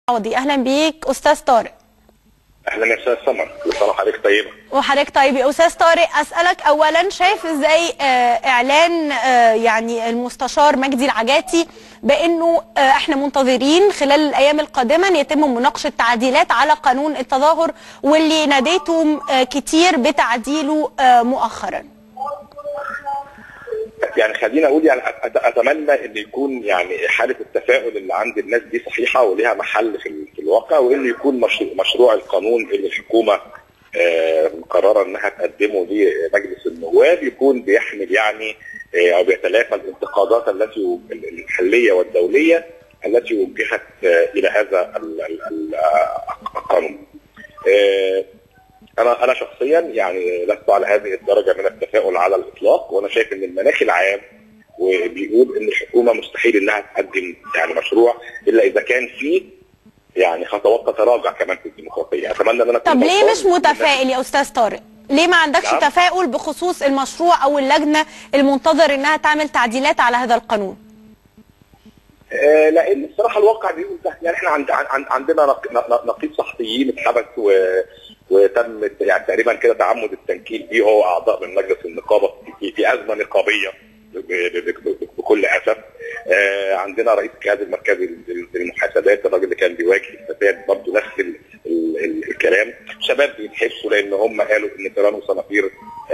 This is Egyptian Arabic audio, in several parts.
قاضي اهلا بيك استاذ طارق اهلا يا استاذ سمر كل سنه وحضرتك طيبه وحضرتك طيب يا استاذ طارق اسالك اولا شايف ازاي آه، اعلان آه، يعني المستشار مجدي العجاتي بانه آه، احنا منتظرين خلال الايام القادمه ان يتم مناقشه تعديلات على قانون التظاهر واللي ناديتم آه، كتير بتعديله آه، مؤخرا يعني خليني اقول يعني أت- اتمنى ان يكون يعني حاله التفاؤل اللي عند الناس دي صحيحه وليها محل في, ال- في الواقع وان يكون مشروع, مشروع القانون اللي الحكومه آه، مقرره انها تقدمه لمجلس النواب يكون بيحمل يعني آه، او بيتلافى الانتقادات التي المحليه والدوليه التي وجهت آه، الى هذا ال- ال- ال- آه، القانون. آه، انا انا شخصيا يعني لست على هذه الدرجه من التفاؤل على الاطلاق وانا شايف ان المناخ العام وبيقول ان الحكومه مستحيل انها تقدم يعني مشروع الا اذا كان فيه يعني خطوات تتراجع كمان في الديمقراطيه اتمنى ان انا أكون طب ليه غلطان. مش متفائل يا استاذ طارق ليه ما عندكش نعم. تفاؤل بخصوص المشروع او اللجنه المنتظر انها تعمل تعديلات على هذا القانون آه، لان الصراحه الواقع بيقول ده يعني احنا عند عن عندنا نق- نق- نقيب صحفيين اتحبس و وتم يعني تقريبا كده تعمد التنكيل بيه هو اعضاء من مجلس النقابه في, في ازمه نقابيه ب- ب- ب- بكل اسف آه، عندنا رئيس الجهاز المركزي للمحاسبات الراجل اللي كان بيواجه الفساد برضه نفس ال ال ال الكلام شباب بيتحبسوا لان هم قالوا ان تيران وصنافير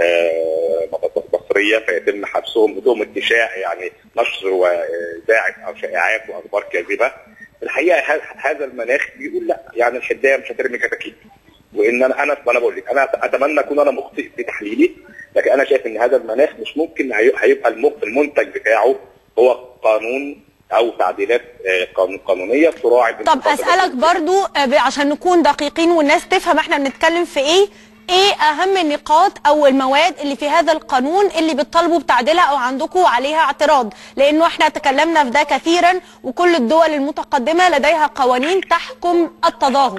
آه، مصريه فيتم حبسهم بدون اشاعه يعني نشر وداعس او شائعات واخبار كاذبه الحقيقه ه- هذا المناخ بيقول لا يعني الحدايه مش هترمي كتاكيت وان انا انا انا بقول لك انا اتمنى اكون انا مخطئ في تحليلي لكن انا شايف ان هذا المناخ مش ممكن هي- هيبقى الم- المنتج بتاعه هو قانون او تعديلات آه، قانون- قانونيه تراعي طب الانتقادات اسالك برضو آه، ب- عشان نكون دقيقين والناس تفهم احنا بنتكلم في ايه ايه اهم النقاط او المواد اللي في هذا القانون اللي بتطالبوا بتعديلها او عندكم عليها اعتراض لانه احنا تكلمنا في ده كثيرا وكل الدول المتقدمه لديها قوانين تحكم التظاهر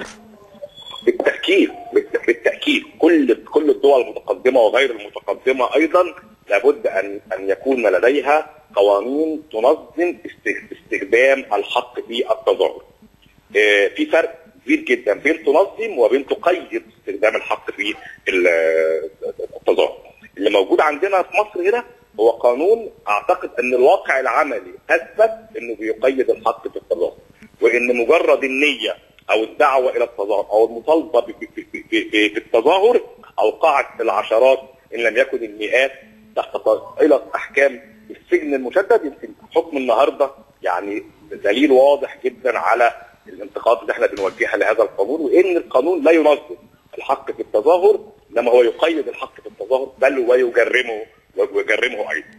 بالتاكيد بالت- بالتاكيد كل كل الدول المتقدمه وغير المتقدمه ايضا لابد ان ان يكون لديها قوانين تنظم است- استخدام الحق في التظاهر. آه، في فرق كبير جدا بين تنظم وبين تقيد استخدام الحق في ال- التظاهر. اللي موجود عندنا في مصر هنا هو قانون اعتقد ان الواقع العملي اثبت انه بيقيد الحق في التظاهر وان مجرد النيه او الدعوه الى التظاهر او المطالبه ب- ب- ب- ب- ب- بالتظاهر اوقعت العشرات ان لم يكن المئات تحت طائله احكام السجن المشدد يمكن حكم النهارده يعني دليل واضح جدا على الانتقاد اللي احنا بنوجهها لهذا القانون وان القانون لا ينظم الحق في التظاهر انما هو يقيد الحق في التظاهر بل ويجرمه ويجرمه ايضا.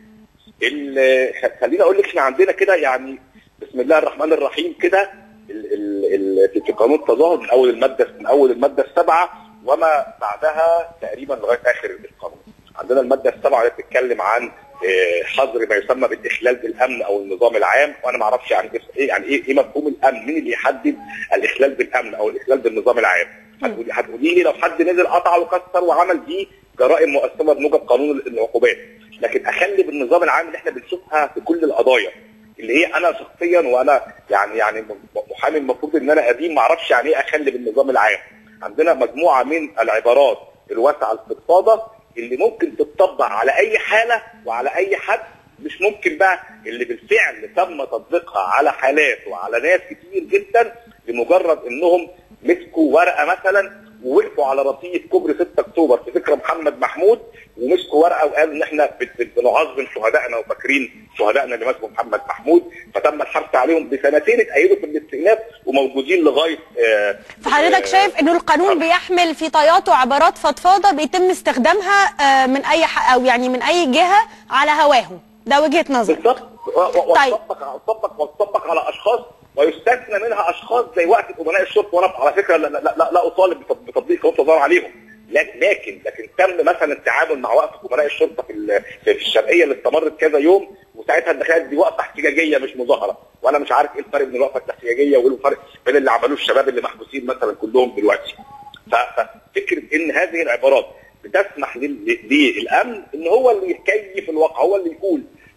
ال- خليني اقول لك احنا عندنا كده يعني بسم الله الرحمن الرحيم كده ال- ال- ال- في قانون التظاهر من اول الماده من اول الماده السابعه وما بعدها تقريبا لغايه اخر القانون. عندنا الماده السابعه اللي بتتكلم عن آه، حظر ما يسمى بالاخلال بالامن او النظام العام وانا ما اعرفش يعني ايه يعني ايه ايه مفهوم الامن مين اللي يحدد الاخلال بالامن او الاخلال بالنظام العام هتقولي هتقولي لي لو حد نزل قطع وكسر وعمل دي جرائم مؤثره بموجب قانون العقوبات لكن اخلي بالنظام العام اللي احنا بنشوفها في كل القضايا اللي هي انا شخصيا وانا يعني يعني محامي المفروض ان انا قديم ما اعرفش يعني ايه اخلي بالنظام العام عندنا مجموعه من العبارات الواسعه الاستفاضه اللي ممكن تطبق على اي حاله وعلى اي حد مش ممكن بقى اللي بالفعل تم تطبيقها على حالات وعلى ناس كتير جدا لمجرد انهم مسكوا ورقه مثلا ووقفوا على رصيف كوبري 6 اكتوبر في فكره محمد محمود ومسكوا ورقه وقالوا ان احنا بت- بنعظم شهدائنا وفاكرين شهدائنا اللي مسكوا محمد محمود فتم الحبس عليهم بسنتين اتأيدوا في الاستئناف وموجودين لغايه آه، فحضرتك آه، شايف انه القانون بيحمل في طياته عبارات فضفاضه بيتم استخدامها آه، من اي ح- او يعني من اي جهه على هواهم ده وجهه نظر بالظبط و- و- طيب. وتطبق وتطبق وتطبق على اشخاص ويستثنى منها اشخاص زي وقت امناء الشرطه وانا على فكره لا, لا, لا, لا اطالب بتط- بتطبيق قانون التظاهر عليهم لكن لكن لكن تم مثلا التعامل مع وقف امناء الشرطه في ال- في الشرقيه اللي استمرت كذا يوم وساعتها الدخلات دي وقفه احتجاجيه مش مظاهره وانا مش عارف ايه الفرق بين الوقفه الاحتجاجيه وايه الفرق بين اللي عملوه الشباب اللي محبوسين مثلا كلهم دلوقتي ف- ففكره ان هذه العبارات بتسمح لل- للامن ان هو اللي يكيف الواقع هو اللي يقول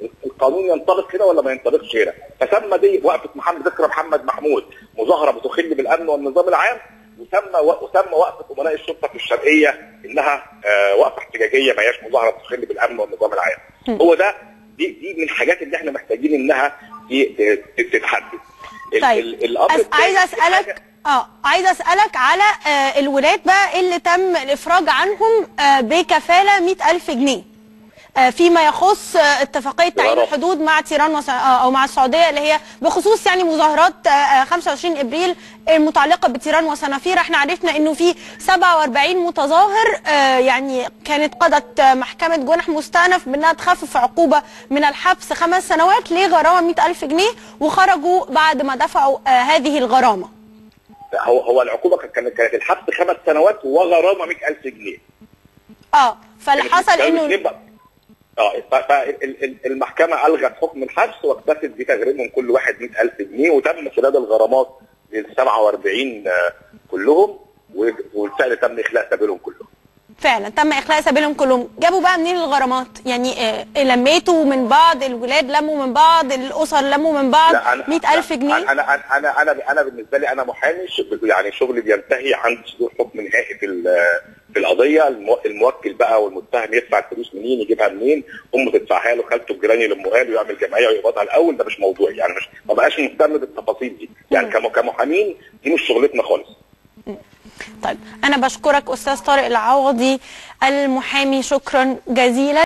القانون ينطبق كده ولا ما ينطبقش هنا فسمى دي وقفه محمد ذكرى محمد محمود مظاهره بتخل بالامن والنظام العام وسمى وسمى وقفه امناء الشرطه في الشرقيه انها آه وقفه احتجاجيه ما هياش مظاهره بتخل بالامن والنظام العام هو ده دي دي من الحاجات اللي احنا محتاجين انها تتحدد طيب أس... عايزه اسالك اه عايزه اسالك على آه الولاد بقى اللي تم الافراج عنهم آه بكفاله 100000 جنيه آه فيما يخص آه اتفاقيه تعيين الحدود مع تيران وس... آه او مع السعوديه اللي هي بخصوص يعني مظاهرات آه 25 ابريل المتعلقه بتيران وصنافير احنا عرفنا انه في 47 متظاهر آه يعني كانت قضت محكمه جنح مستأنف بانها تخفف عقوبه من الحبس خمس سنوات لغرامه 100000 جنيه وخرجوا بعد ما دفعوا آه هذه الغرامه هو هو العقوبه كانت كانت الحبس خمس سنوات وغرامه 100000 جنيه اه فاللي حصل انه اه فالمحكمه الغت حكم الحبس واكتفت بتغريمهم كل واحد 100000 جنيه وتم سداد الغرامات لل 47 كلهم وبالفعل تم اخلاء سبيلهم كلهم. فعلا تم اخلاء سبيلهم كلهم جابوا بقى منين الغرامات يعني آه لميتوا من بعض الولاد لموا من بعض الاسر لموا من بعض 100000 جنيه انا انا انا انا انا بالنسبه لي انا محامي يعني شغلي بينتهي عند صدور حكم نهائي في في القضيه الموكل بقى والمتهم يدفع الفلوس منين يجيبها منين امه تدفعها له خالته الجيراني يلموها له يعمل جمعيه ويقبضها الاول ده مش موضوعي يعني مش ما بقاش مهتم بالتفاصيل دي يعني كمحامين دي مش شغلتنا خالص طيب انا بشكرك استاذ طارق العوضي المحامي شكرا جزيلا